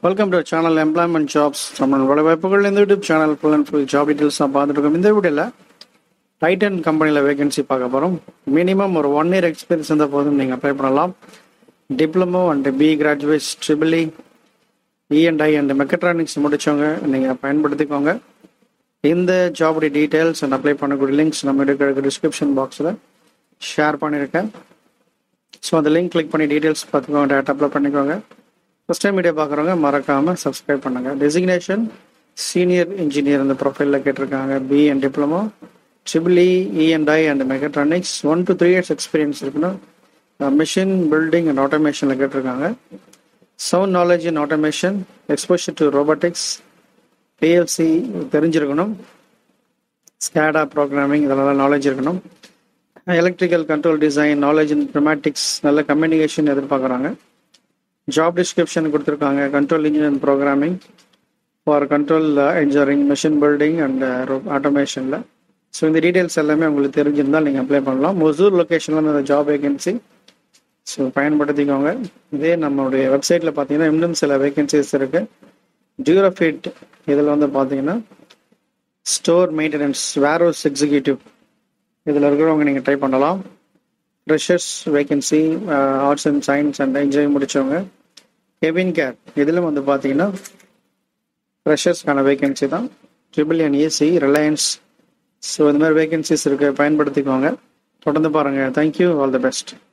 welcome to channel employment jobs Tamil வேலைவாய்ப்புகள் இந்த YouTube channel full and full job details தான் பார்த்துட்டு இருக்கோம் இந்த வீடியோவில் டைட்டன் கம்பெனியில் வேகன்சி பார்க்க போகிறோம் மினிமம் ஒரு ஒன் இயர் எக்ஸ்பீரியன்ஸ் இருந்தால் போதும் நீங்கள் அப்ளை பண்ணலாம் diploma and B graduates triple E and I and mechatronics முடிச்சவங்க நீங்கள் பயன்படுத்திக்கோங்க இந்த ஜாபுடைய டீட்டெயில்ஸ் அண்ட் அப்ளை பண்ணக்கூடிய லிங்க்ஸ் நம்ம இருக்கிற டிஸ்கிரிப்ஷன் பாக்ஸில் ஷேர் பண்ணியிருக்கேன் ஸோ அந்த லிங்க் கிளிக் பண்ணி டீட்டெயில்ஸ் பார்த்துக்கோங்க டேட்டா அப்ளை பண்ணிக்கோங்க ஃபஸ்ட் டைம் வீடியோ பார்க்குறவங்க மறக்காமல் சப்ஸ்கிரைப் பண்ணுங்க டெசிக்னேஷன் சீனியர் இன்ஜினியர் இந்த ப்ரொஃபைலில் கேட்டிருக்காங்க B and diploma triple E and I and mechatronics one two three years experience இருக்கணும் மிஷின் பில்டிங் அண்ட் ஆட்டோமேஷனில் கேட்டிருக்காங்க sound knowledge in automation exposure to robotics PLC தெரிஞ்சிருக்கணும் ஸ்கேடா ப்ரோக்ராமிங் இதெல்லாம் knowledge இருக்கணும் electrical control design knowledge in ப்ரிமேட்டிக்ஸ் நல்ல communication எதிர்பார்க்குறாங்க job description கொடுத்துருக்காங்க control engineer programming for control engineering machine building and ஆட்டோமேஷனில் ஸோ இந்த டீட்டெயில்ஸ் எல்லாமே உங்களுக்கு தெரிஞ்சிருந்தால் நீங்கள் அப்ளை பண்ணலாம் மொசூர் லொக்கேஷனில் இந்த ஜாப் வேகன்சி ஸோ பயன்படுத்திக்கோங்க இதே நம்மளுடைய வெப்சைட்டில் பார்த்தீங்கன்னா இன்னும் சில வேகன்சிஸ் இருக்குது ஜியோஃபிட் இதில் வந்து பார்த்தீங்கன்னா ஸ்டோர் மெயின்டெனன்ஸ் வேரோஸ் எக்ஸிக்யூட்டிவ் இதில் இருக்கிறவங்க நீங்கள் ட்ரை பண்ணலாம் freshers vacancy arts and science and engineering முடித்தவங்க கெவின் கேர் இதில் வந்து பார்த்தீங்கன்னா ஃப்ரெஷர்ஸ்க்கான வேகன்சி தான் triple N AC Reliance so இந்த மாதிரி வேகன்சிஸ் இருக்குது பயன்படுத்திக்கோங்க தொடர்ந்து பாருங்கள் தேங்க்யூ ஆல் தி பெஸ்ட்